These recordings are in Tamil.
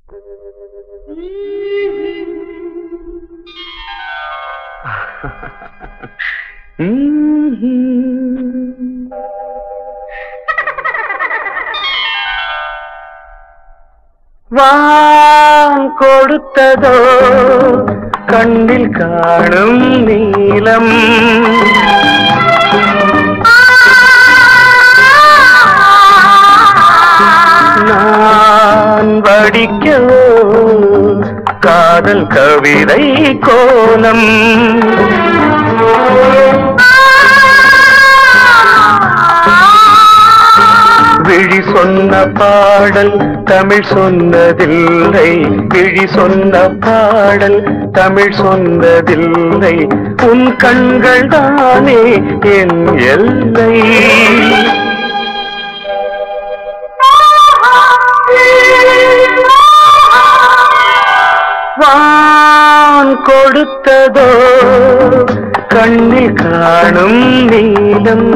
வான் கொடுத்ததோ கண்ணில் காணும் நீலம் நான் வடிக்கவோ காதல் கவிதை கோலம் விழி சொன்ன பாடல் தமிழ் சொன்னதில்லை விழி சொன்ன பாடல் தமிழ் சொன்னதில்லை உன் கண்கள் தானே என் எல்லை வான் கொடுத்ததோ கண்ணில் காணும் நீலம்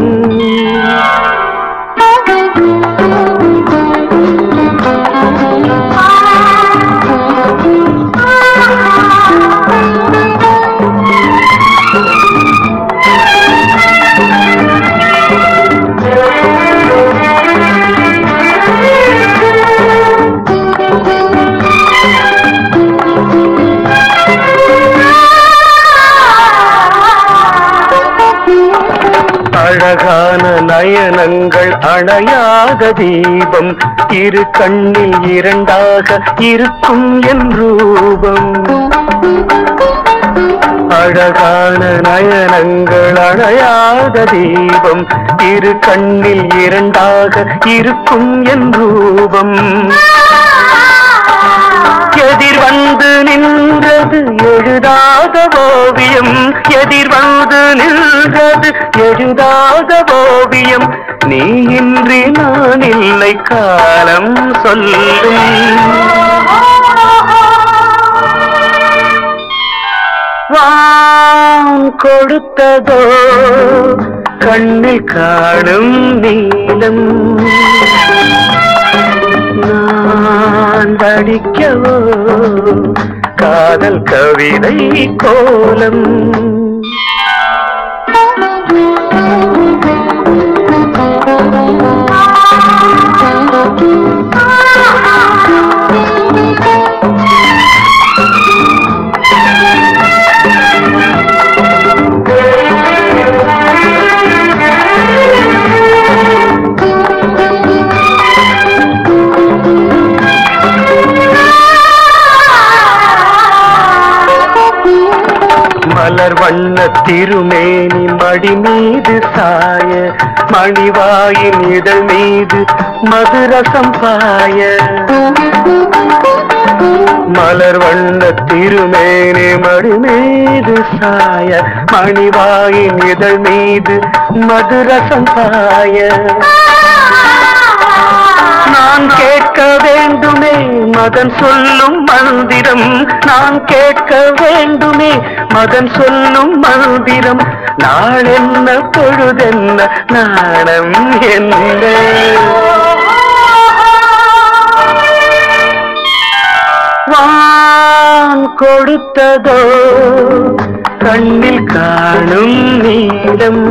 அழகான நயனங்கள் அணையாத தீபம் இரு கண்ணில் இரண்டாக இருக்கும் என் ரூபம் அழகான நயனங்கள் அணையாத தீபம் இரு கண்ணில் இரண்டாக இருக்கும் என் ரூபம் எதிர் வந்து நின்றது எழுதாத ஓவியம் எதிர் வந்து நின்றது எழுதாத ஓவியம் நீ இன்றி நான் இல்லை காலம் சொல்லும் வான் கொடுத்ததோ கண்ணில் காணும் நீலம் நான் படிக்கவோ காதல் கவிதை கோலம் மலர் வண்ண திருமேனி மடி மீது சாய மணிவாயின் இதழ் மீது மதுரசம் பாய மலர் வண்ண திருமேனி மடி மீது சாய மணிவாயின் இதழ் மீது மதுரசம் பாய நான் கேட்க வேண்டுமே மதன் சொல்லும் மந்திரம் நான் கேட்க வேண்டுமே மதன் சொல்லும் மந்திரம் நாளென்ன பொழுதென்ன நாணம் என்ன வான் கொடுத்ததோ கண்ணில் காணும் நீளம்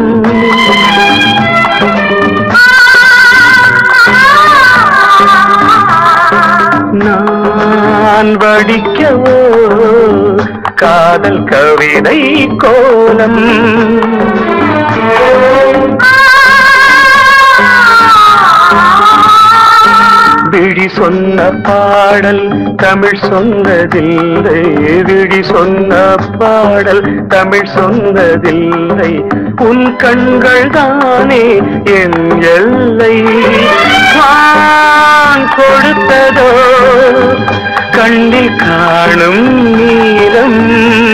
நான் வடிக்கவோ காதல் கவிதை கோலம் விழி சொன்ன பாடல் தமிழ் சொன்னதில்லை விழி சொன்ன பாடல் தமிழ் சொன்னதில்லை உன் கண்கள் தானே என் எல்லை வான் கொடுத்ததோ கண்ணில் காணும் நீலம்